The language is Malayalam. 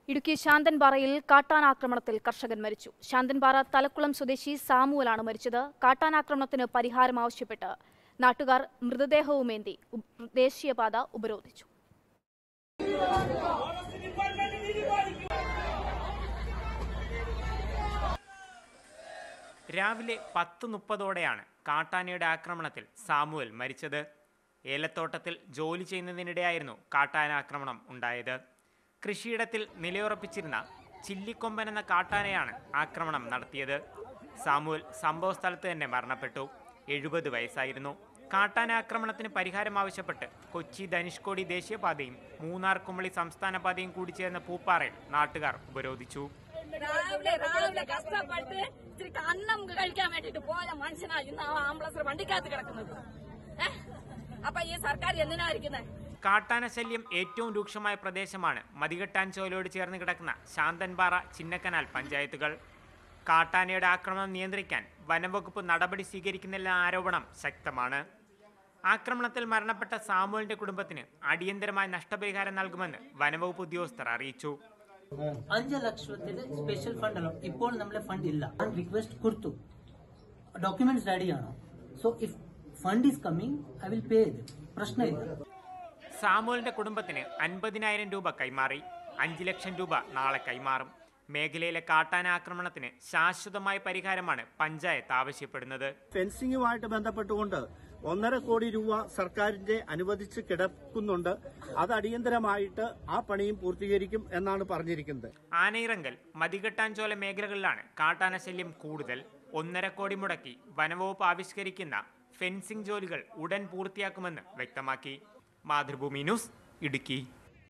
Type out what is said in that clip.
ഇടുക്കി ശാന്തൻപാറയിൽ കാട്ടാനാക്രമണത്തിൽ കർഷകൻ മരിച്ചു ശാന്തൻപാറ തലക്കുളം സ്വദേശി സാമുവലാണ് മരിച്ചത് കാട്ടാനാക്രമണത്തിന് പരിഹാരം ആവശ്യപ്പെട്ട് നാട്ടുകാർ മൃതദേഹവുമേന്തി ഉ- ദേശീയപാത ഉപരോധിച്ചു രാവിലെ പത്ത് മുപ്പതോടെയാണ് കാട്ടാനയുടെ ആക്രമണത്തിൽ സാമുവൽ മരിച്ചത് ഏലത്തോട്ടത്തിൽ ജോലി ചെയ്യുന്നതിനിടെയായിരുന്നു കാട്ടാന ആക്രമണം ഉണ്ടായത് കൃഷിയിടത്തിൽ നിലയുറപ്പിച്ചിരുന്ന ചില്ലിക്കൊമ്പൻ എന്ന കാട്ടാനയാണ് ആക്രമണം നടത്തിയത് സാമുവൽ സംഭവസ്ഥലത്ത് തന്നെ മരണപ്പെട്ടു എഴുപത് വയസ്സായിരുന്നു കാട്ടാന ആക്രമണത്തിന് പരിഹാരം ആവശ്യപ്പെട്ട് കൊച്ചി ധനുഷ്കോടി ദേശീയപാതയും മൂന്നാർ കുമളി സംസ്ഥാന പാതയും കൂടി ചേർന്ന പൂപ്പാറയിൽ നാട്ടുകാർ ഉപരോധിച്ചു രാവിലെ രാവിലെ കഷ്ടപ്പെട്ട് ഇച്ചിരി അന്നം കഴിക്കാൻ വേണ്ടിട്ട് പോയ മനുഷ്യനാ ഇന്ന് ആ ആംബുലൻസ് വണ്ടിക്കകത്ത് കിടക്കുന്നത് ഏ? അപ്പൊ ഈ സർക്കാർ എന്തിനായിരിക്കുന്നത് കാട്ടാന ശല്യം ഏറ്റവും രൂക്ഷമായ പ്രദേശമാണ് മതികെട്ടാൻ ചോലോട് ചേർന്ന് കിടക്കുന്ന ശാന്തൻപാറ ചിന്നക്കനാൽ പഞ്ചായത്തുകൾ കാട്ടാനയുടെ ആക്രമണം നിയന്ത്രിക്കാൻ വനംവകുപ്പ് നടപടി സ്വീകരിക്കുന്നില്ല ആരോപണം ശക്തമാണ് ആക്രമണത്തിൽ മരണപ്പെട്ട സാമുവലിന്റെ കുടുംബത്തിന് അടിയന്തരമായ നഷ്ടപരിഹാരം നൽകുമെന്ന് വനംവകുപ്പ് ഉദ്യോഗസ്ഥർ അറിയിച്ചു അഞ്ച് ലക്ഷത്തിന് സ്പെഷ്യൽ ഫണ്ട് അല്ലോ ഇപ്പോൾ നമ്മളെ ഫണ്ട് ഇല്ല റിക്വസ്റ്റ് കൊടുത്തു ഡോക്യുമെന്റ്സ് റെഡിയാണോ so if fund is coming I will pay ഇത് പ്രശ്നമില്ല സാമുവലിന്റെ കുടുംബത്തിന് അൻപതിനായിരം രൂപ കൈമാറി അഞ്ച് ലക്ഷം രൂപ നാളെ കൈമാറും മേഖലയിലെ കാട്ടാന ആക്രമണത്തിന് ശാശ്വതമായ പരിഹാരമാണ് പഞ്ചായത്ത് ആവശ്യപ്പെടുന്നത് ഫെൻസിങ്ങുമായിട്ട് ബന്ധപ്പെട്ടുകൊണ്ട് ഒന്നര കോടി രൂപ സർക്കാരിന്റെ അനുവദിച്ച് കിടക്കുന്നുണ്ട് അത് അടിയന്തരമായിട്ട് ആ പണിയും പൂർത്തീകരിക്കും എന്നാണ് പറഞ്ഞിരിക്കുന്നത് ആനയിറങ്കൽ മതികെട്ടാഞ്ചോല മേഖലകളിലാണ് കാട്ടാന ശല്യം കൂടുതൽ ഒന്നര കോടി മുടക്കി വനവകുപ്പ് ആവിഷ്കരിക്കുന്ന ഫെൻസിംഗ് ജോലികൾ ഉടൻ പൂർത്തിയാക്കുമെന്ന് വ്യക്തമാക്കി മാതൃഭൂമി ന്യൂസ് ഇടുക്കി